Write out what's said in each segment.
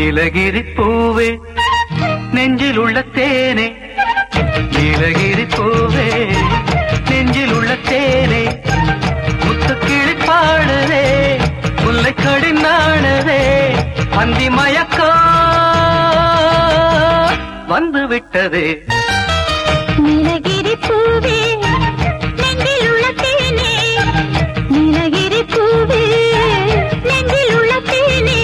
நீலகிரி பூவே நெஞ்சில் உள்ள தேனே நீலகிரி பூவே நெஞ்சில் உள்ள தேனே முத்துக்கிளி பாடுதே முல்லை கடிநாடுதே அந்தி மயக்கம் வந்து விட்டதே நீலகிரி பூவே நெஞ்சில் உள்ள தேனே நீலகிரி பூவே நெஞ்சில் உள்ள தேனே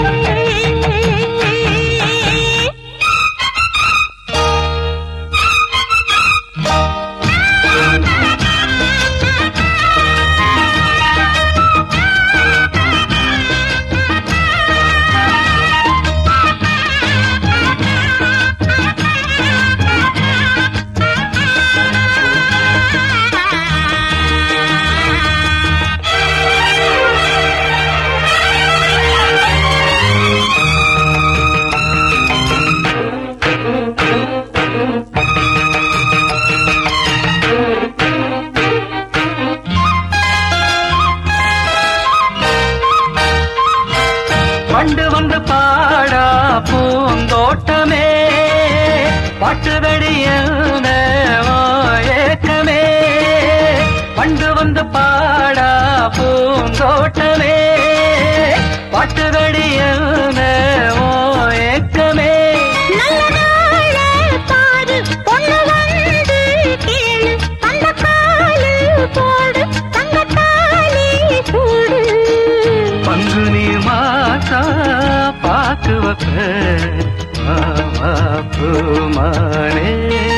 பண்டு வந்து பாடா பூந்தோட்டமே பாட்டு வெடியன ஏக்கமே பண்டு வந்து பாடா பூந்தோட்டமே பாட்டு வெடியன ஏக்கமே நல்ல நாள பாரு பொண்ணு வந்து கேளு அந்த காலு போடு தங்க தாலி சூடு பங்குனி மாசா பாக்கு வப்ப மாமா பூமானே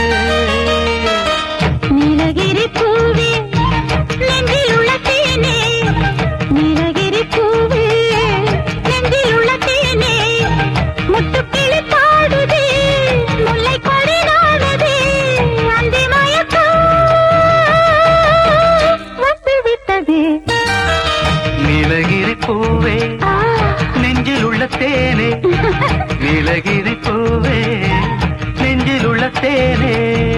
நீலகிரி பூவே நெஞ்சில் உள்ள தேனே நீலகிரி பூவே நெஞ்சில் உள்ள தேனே முட்டுக்கிளி பாடுதே முல்லை கொடி நாடுதே அந்தி மயக்கம் வந்து விட்டதே நீலகிரி பூவே ஆ, நெஞ்சில் உள்ள தேனே நீலகிரி பூவே நெஞ்சில் உள்ள தேனே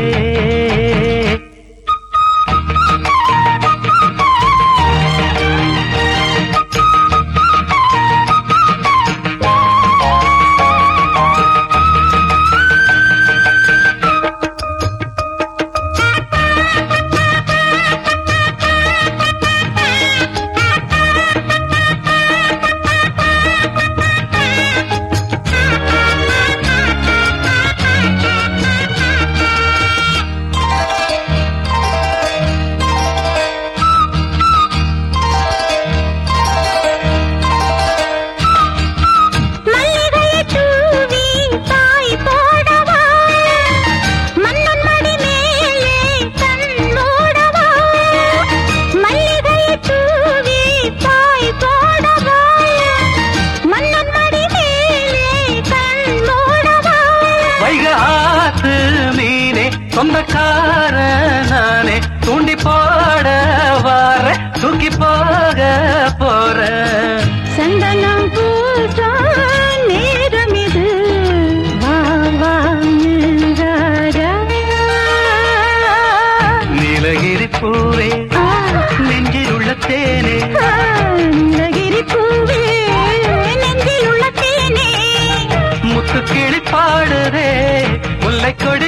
மல்லிகையை தூவி தாய் போடவா மன்னன் மடி மேலே கண் மூடவா மல்லிகையை தூவி தாய் போடவா மன்னன் மடி மேலே கண் மூடவா வைக ஆத்து மீனே சொந்தக்கார நானே தூண்டி போட வார தூக்கி போக போற சந்தனம் பூசான் நேரம் இது வா வா ராஜா நீலகிரி பூவே ஆ நெஞ்சில் உள்ள தேனே நீலகிரி பூவே நெஞ்சில் உள்ள தேனே முத்து கிளி பாடுதே முல்லை கொடி